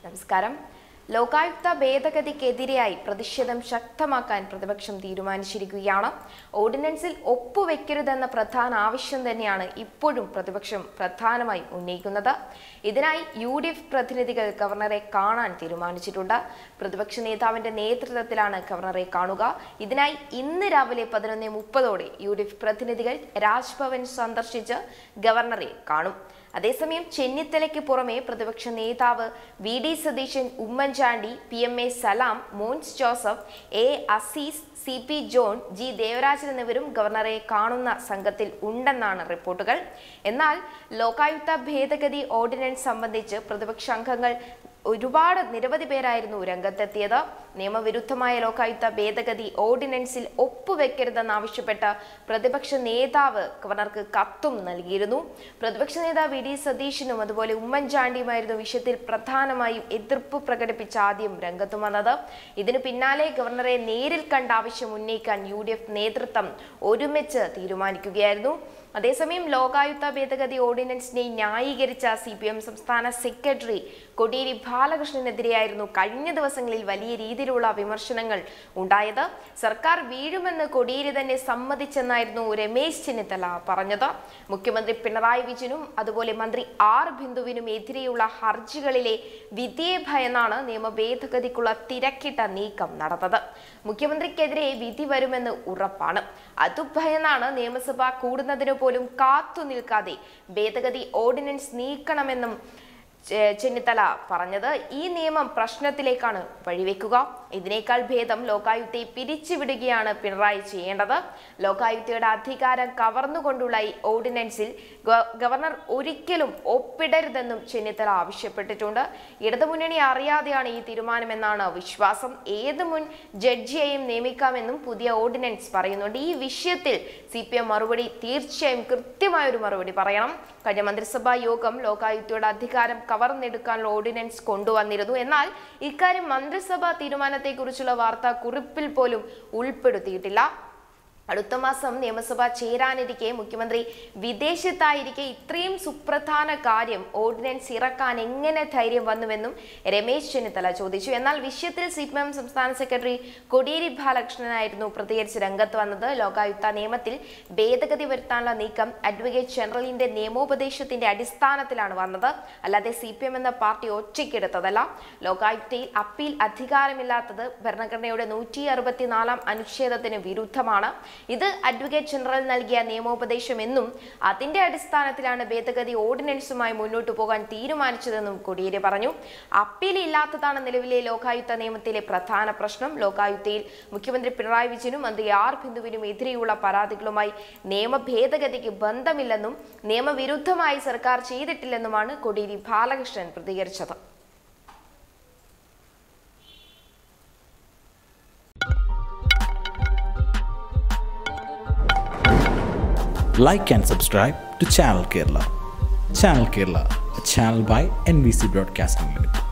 നമസ്കാരം ലോകായുക്ത ഭേദഗതിക്കെതിരെയായി പ്രതിഷേധം ശക്തമാക്കാൻ പ്രതിപക്ഷം തീരുമാനിച്ചിരിക്കുകയാണ് ഓർഡിനൻസിൽ ഒപ്പുവെക്കരുതെന്ന പ്രധാന ആവശ്യം തന്നെയാണ് ഇപ്പോഴും പ്രതിപക്ഷം പ്രധാനമായും ഉന്നയിക്കുന്നത് ഇതിനായി യു ഡി എഫ് പ്രതിനിധികൾ ഗവർണറെ കാണാൻ തീരുമാനിച്ചിട്ടുണ്ട് പ്രതിപക്ഷ നേതാവിന്റെ നേതൃത്വത്തിലാണ് ഗവർണറെ കാണുക ഇതിനായി ഇന്ന് രാവിലെ പതിനൊന്ന് മുപ്പതോടെ യു ഡി എഫ് പ്രതിനിധികൾ രാജ്ഭവൻ സന്ദർശിച്ച് ഗവർണറെ കാണും അതേസമയം ചെന്നിത്തലയ്ക്ക് പുറമെ പ്രതിപക്ഷ നേതാവ് V D Satheesan Oommen Chandy P M A Salam Mons Joseph A Azeez C P John G Devarajan എന്നിവരും ഗവർണറെ കാണുന്ന സംഘത്തിൽ ഉണ്ടെന്നാണ് റിപ്പോർട്ടുകൾ എന്നാൽ ലോകായുക്ത ഭേദഗതി ഓർഡിനൻസ് സംബന്ധിച്ച് പ്രതിപക്ഷ അംഗങ്ങൾ ഒരുപാട് നിരവധി പേരായിരുന്നു രംഗത്തെത്തിയത് നിയമവിരുദ്ധമായ ലോകായുക്ത ഭേദഗതി ഓർഡിനൻസിൽ ഒപ്പുവെക്കരുതെന്നാവശ്യപ്പെട്ട് പ്രതിപക്ഷ നേതാവ് ഗവർണർക്ക് കത്തും നൽകിയിരുന്നു പ്രതിപക്ഷ നേതാവ് വി ഡി സതീശനും അതുപോലെ ഉമ്മൻചാണ്ടിയുമായിരുന്നു വിഷയത്തിൽ പ്രധാനമായും എതിർപ്പ് പ്രകടിപ്പിച്ച് ആദ്യം രംഗത്തു വന്നത് ഇതിനു പിന്നാലെ ഗവർണറെ നേരിൽ കണ്ട ആവശ്യം ഉന്നയിക്കാൻ യു നേതൃത്വം ഒരുമിച്ച് തീരുമാനിക്കുകയായിരുന്നു അതേസമയം ലോകായുക്ത ഭേദഗതി ഓർഡിനൻസിനെ ന്യായീകരിച്ച സി പി എം സംസ്ഥാന സെക്രട്ടറി കൊടിയേരി ബാലകൃഷ്ണനെതിരെയായിരുന്നു കഴിഞ്ഞ ദിവസങ്ങളിൽ വലിയ രീതിയിലുള്ള വിമർശനങ്ങൾ ഉണ്ടായത് സർക്കാർ വീഴുമെന്ന് കൊടിയേരി തന്നെ സമ്മതിച്ചെന്നായിരുന്നു രമേശ് ചെന്നിത്തല പറഞ്ഞത് മുഖ്യമന്ത്രി പിണറായി വിജയനും അതുപോലെ മന്ത്രി ആർ ബിന്ദുവിനും എതിരെയുള്ള ഹർജികളിലെ വിധിയെ ഭയന്നാണ് നിയമ ഭേദഗതിക്കുള്ള തിരക്കിട്ട നീക്കം നടന്നത് മുഖ്യമന്ത്രിക്കെതിരെ വിധി വരുമെന്ന് ഉറപ്പാണ് അതു ഭയന്നാണ് നിയമസഭ കൂടുന്നതിനു പോലും കാത്തു നിൽക്കാതെ ഭേദഗതി ഓർഡിനൻസ് നീക്കണമെന്നും ചെ- ചെന്നിത്തല പറഞ്ഞത് ഈ നിയമം പ്രശ്നത്തിലേക്കാണ് വഴിവെക്കുക ഇതിനേക്കാൾ ഭേദം ലോകായുക്തയെ പിരിച്ചുവിടുകയാണ് പിണറായി ചെയ്യേണ്ടത് ലോകായുക്തയുടെ അധികാരം കവർന്നുകൊണ്ടുള്ള ഈ ഓർഡിനൻസിൽ ഗവ- ഗവർണർ ഒരിക്കലും ഒപ്പിടരുതെന്നും ചെന്നിത്തല ആവശ്യപ്പെട്ടിട്ടുണ്ട് ഇടതുമുന്നണി അറിയാതെയാണ് ഈ തീരുമാനമെന്നാണ് വിശ്വാസം ഏത് മുൻ ജഡ്ജിയെയും നിയമിക്കാമെന്നും പുതിയ ഓർഡിനൻസ് പറയുന്നുണ്ട് ഈ വിഷയത്തിൽ സി പി എം മറുപടി തീർച്ചയായും കൃത്യമായ ഒരു മറുപടി പറയണം കഴിഞ്ഞ മന്ത്രിസഭാ യോഗം ലോകായുക്തയുടെ അധികാരം കവർന്നെടുക്കാനുള്ള ഓർഡിനൻസ് കൊണ്ടുവന്നിരുന്നു എന്നാൽ ഇക്കാര്യം മന്ത്രിസഭാ തീരുമാനത്തെക്കുറിച്ചുള്ള വാർത്താ കുറിപ്പിൽ പോലും ഉൾപ്പെടുത്തിയിട്ടില്ല അടുത്ത മാസം നിയമസഭ ചേരാനിരിക്കെ മുഖ്യമന്ത്രി വിദേശത്തായിരിക്കെ ഇത്രയും സുപ്രധാന കാര്യം ഓർഡിനൻസ് ഇറക്കാൻ എങ്ങനെ ധൈര്യം വന്നുവെന്നും രമേശ് ചെന്നിത്തല ചോദിച്ചു എന്നാൽ വിഷയത്തിൽ സി പി എം സംസ്ഥാന സെക്രട്ടറി കോടിയേരി ബാലകൃഷ്ണനായിരുന്നു പ്രതികരിച്ച് രംഗത്ത് വന്നത് ലോകായുക്ത നിയമത്തിൽ ഭേദഗതി വരുത്താനുള്ള നീക്കം അഡ്വക്കേറ്റ് ജനറലിന്റെ നിയമോപദേശത്തിന്റെ അടിസ്ഥാനത്തിലാണ് വന്നത് അല്ലാതെ സി പി എം എന്ന പാർട്ടി ഒറ്റയ്ക്കെടുത്തതല്ല ലോകായുക്തയിൽ അപ്പീൽ അധികാരമില്ലാത്തത് ഭരണഘടനയുടെ നൂറ്റി അറുപത്തിനാലാം അനുച്ഛേദത്തിന് വിരുദ്ധമാണ് ഇത് അഡ്വക്കേറ്റ് ജനറൽ നൽകിയ നിയമോപദേശം എന്നും അതിന്റെ അടിസ്ഥാനത്തിലാണ് ഭേദഗതി ഓർഡിനൻസുമായി മുന്നോട്ടു പോകാൻ തീരുമാനിച്ചതെന്നും കോടിയേരി പറഞ്ഞു അപ്പീൽ ഇല്ലാത്തതാണ് നിലവിലെ ലോകായുക്ത നിയമത്തിലെ പ്രധാന പ്രശ്നം ലോകായുക്തയിൽ മുഖ്യമന്ത്രി പിണറായി വിജയനും മന്ത്രി ആർ ബിന്ദുവിനും എതിരെയുള്ള പരാതികളുമായി നിയമ ഭേദഗതിക്ക് ബന്ധമില്ലെന്നും നിയമവിരുദ്ധമായി സർക്കാർ ചെയ്തിട്ടില്ലെന്നുമാണ് കോടിയേരി ബാലകൃഷ്ണൻ പ്രതികരിച്ചത് like and subscribe to Channel Kerala. Channel Kerala, a channel by NBC Broadcasting Limited.